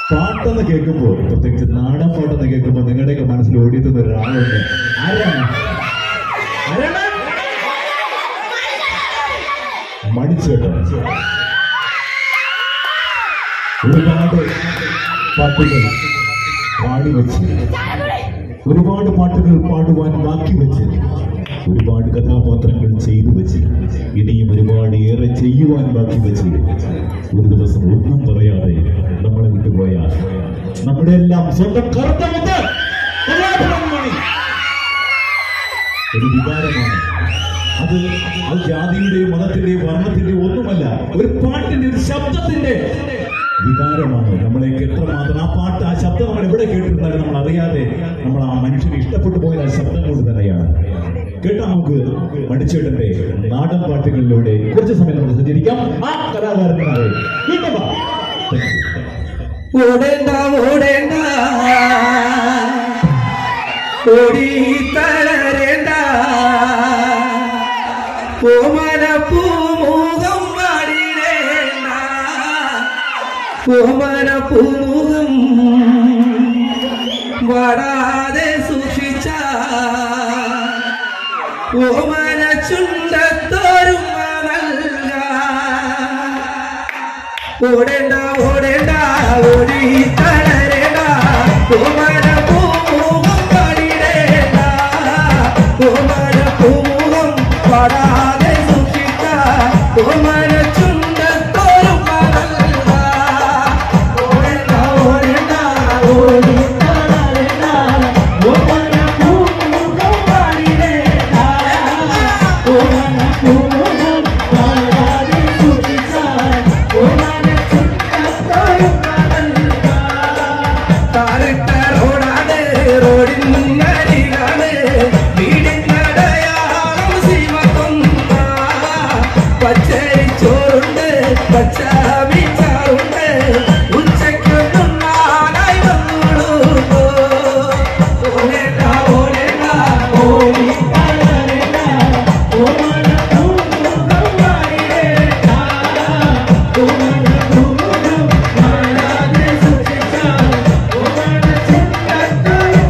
പാട്ടെന്ന് കേൾക്കുമ്പോ പ്രത്യേകിച്ച് നാടൻ പാട്ടെന്ന് കേൾക്കുമ്പോ നിങ്ങളുടെയൊക്കെ മനസ്സിൽ ഓടിയെത്തുന്ന ഒരാളുണ്ട് ആരാണ് ആരാണ് മണിച്ചേട്ടൻ ഒരുപാട് പാട്ടുകൾ പാടി വെച്ച് ഒരുപാട് പാട്ടുകൾ പാടുവാൻ ബാക്കി വെച്ച് ഒരുപാട് കഥാപാത്രങ്ങൾ ചെയ്തു വെച്ച് ഇനിയും ഒരുപാട് ഏറെ ചെയ്യുവാൻ ബാക്കി വെച്ച് ഒരു ദിവസം ഒന്നും പറയാതെ നമ്മളെ വിട്ടുപോയ നമ്മുടെ എല്ലാം സ്വന്തം കറുത്ത മുത്ത് കലാഭവൻ മണി ഒരു വികാരമാണ് അത് അത് ജാതിയുടെയും മതത്തിന്റെയും വർണ്ണത്തിന്റെയും ഒന്നുമല്ല ഒരു പാട്ടിന്റെ ഒരു ശബ്ദത്തിന്റെ വികാരമാണ് നമ്മളെയൊക്കെ എത്രമാത്രം ആ പാട്ട് ആ ശബ്ദം നമ്മൾ എവിടെ കേട്ടിരുന്നാലും നമ്മൾ അറിയാതെ നമ്മൾ ആ മനുഷ്യനെ ഇഷ്ടപ്പെട്ടു പോയത് ആ ശബ്ദം കൊണ്ട് തന്നെയാണ് കേട്ടാ നമുക്ക് മണിച്ചേട്ടന്റെ നാടൻ പാട്ടുകളിലൂടെ കുറച്ച് സമയം നമുക്ക് സഞ്ചരിക്കാം ആ കലാകാരന്മാരെ കേട്ടോ ഓടേണ്ട ഓടേണ്ട ഓടി തളരേണ്ട ഓമന പൂമുഖം പാടിടേണ്ട ഓമന പൂമുഖം വാടാതെ സൂക്ഷിച്ച ഓമന ചുണ്ടത്തോരും ഓടേണ്ട ഓടേണ്ട ഓടി തളരേണ്ട ഓമന പൂമുഖം പാടിടേണ്ട ഓമന പൂമുഖം പാടാതെ സൂക്ഷിച്ച ഓമന ചുണ്ടത്തോരും ഓടേണ്ട ഓടേണ്ട ഓടി തളരേണ്ട ഓമന പൂമുഖം പാടിടേണ്ട ഓമന പൂമുഖം പാടാതെ സൂക്ഷിച്ച ഓമന ചുണ്ടത്തോരും താറിട്ട റോഡാണ് റോഡിനരികാണ് വീടിനടയാളം സീമക്കൊന്ന പച്ചരി ചോറുണ്ട് പച്ച മീച്ചാറുണ്ട് ഉച്ചയ്ക്കൊന്നും നാലായി വന്നുള്ളൂ ഓടേണ്ട ഓടേണ്ട ഓടി തളരേണ്ട ഓമന പൂമുഖം വാടിടേണ്ട ഓമന പൂമുഖം വാടാതെ സൂക്ഷിച്ച ഓമന ചുണ്ടത്തോരും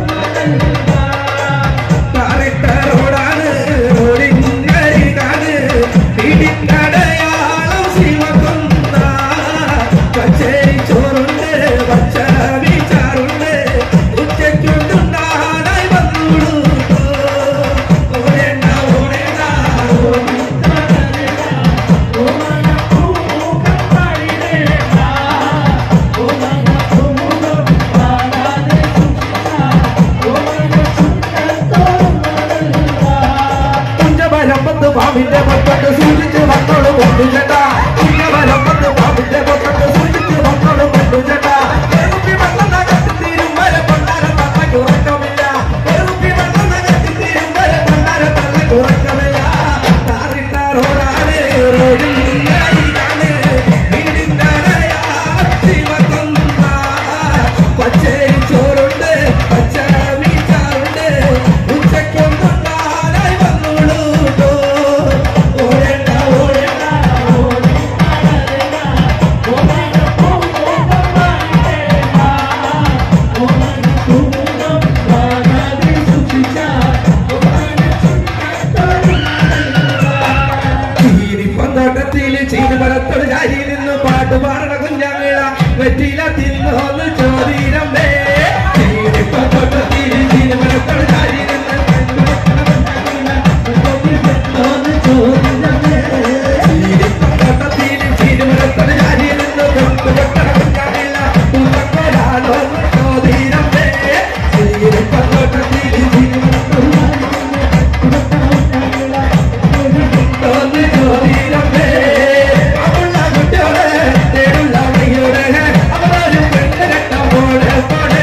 കറക്റ്റ റോഡാണ് റോഡിനരികാണ് വീടിനടയാളം ശിവകൊന്ന പച്ചരി ചോറുണ്ട് പച്ച വീച്ചാറുണ്ട് ഉച്ചയ്ക്കൊന്നും നാടായി വന്നുള്ളൂ ഓടേണ്ട ഓടേണ്ട ഓടി തളരേണ്ട ഓമന പൂമുഖം പാടിടേണ്ട ഓമന പൂമുഖം പാടാതെ കുഞ്ഞവരമ്പത്ത് പാവിന്റെ പൊട്ടത്ത് സൂക്ഷിച്ച് മക്കള് കൊണ്ടുചേട്ടാ കുഞ്ഞവരമ്പത്ത് പാവിന്റെ പൊട്ടത്ത് സൂക്ഷിച്ച് മക്കള് കൊണ്ടുചേട്ടാ എറുപ്പി വെള്ളം നകത്തി തീരും വരെ കൊണ്ടാര തള്ളക്ക് ഉറക്കമില്ല എറുപ്പി വെള്ളം നകത്തി തീരും വരെ കൊണ്ടാര തള്ളക്ക് ഉറക്കമില്ല താറിട്ട റോഡാണ് റോഡിൽ അരികാണ് വീടിന്റെ ശിവകൊന്ന പച്ചരി ചോറുണ്ട് പച്ച വീച്ചാറുണ്ട് ഉച്ചയ്ക്കൊന്നും നാലായി വന്നുള്ളൂ ഓടേണ്ട ഓടേണ്ട ഓടി തളരേണ്ട ഓമന പൂമുഖം വാടിടേണ്ട ഓമന പൂമുഖം വാടാതെ സൂക്ഷിച്ച ഓമന ചുണ്ടത്തോരും ചീനിപ്പന്തോട്ടത്തില് ചീനിമരത്തോട് ചാരി നിന്ന് പാട്ട് പാടണ കുഞ്ഞാമിള വെറ്റില തിന്നോന്ന് ചോദിരമ്മേ ചീനിപ്പന്തോട്ടത്തില് ചീനിമരത്തോട് ചാരി നിന്ന് ചീനിപ്പന്തോട്ടത്തില് ചീനിമരത്തോട് ചാരി നിന്ന് തൊട്ട് വെട്ടണ കുഞ്ഞാമിള തുമ്പക്കൊരാളോന്ന് ചോദിരമ്മേ ചീനിപ്പന്തോട്ടത്തില് ചീനിമരത്തോട് തോന്നി ചോദിരമ്മേ അവളുള്ള കുട്ടിയോടെ തേടുള്ള വയ്യോടെ അവളൊരു പെണ്ണ് കെട്ട പോലെ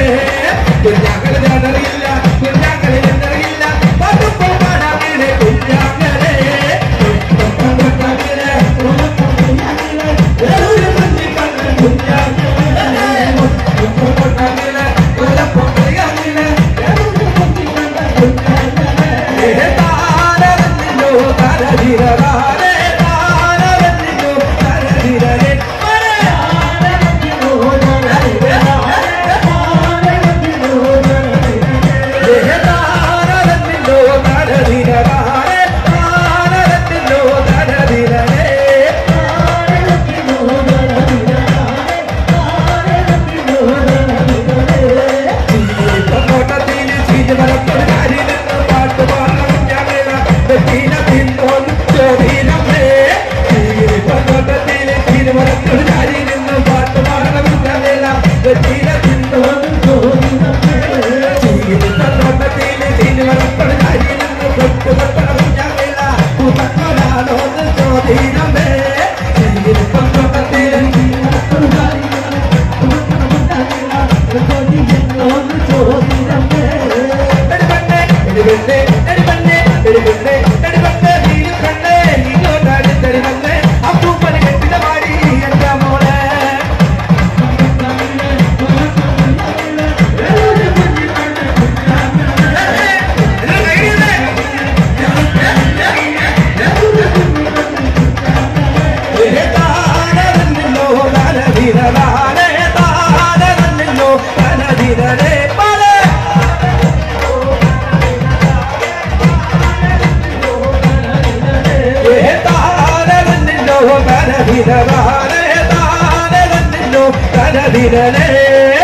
രാജവിരലേ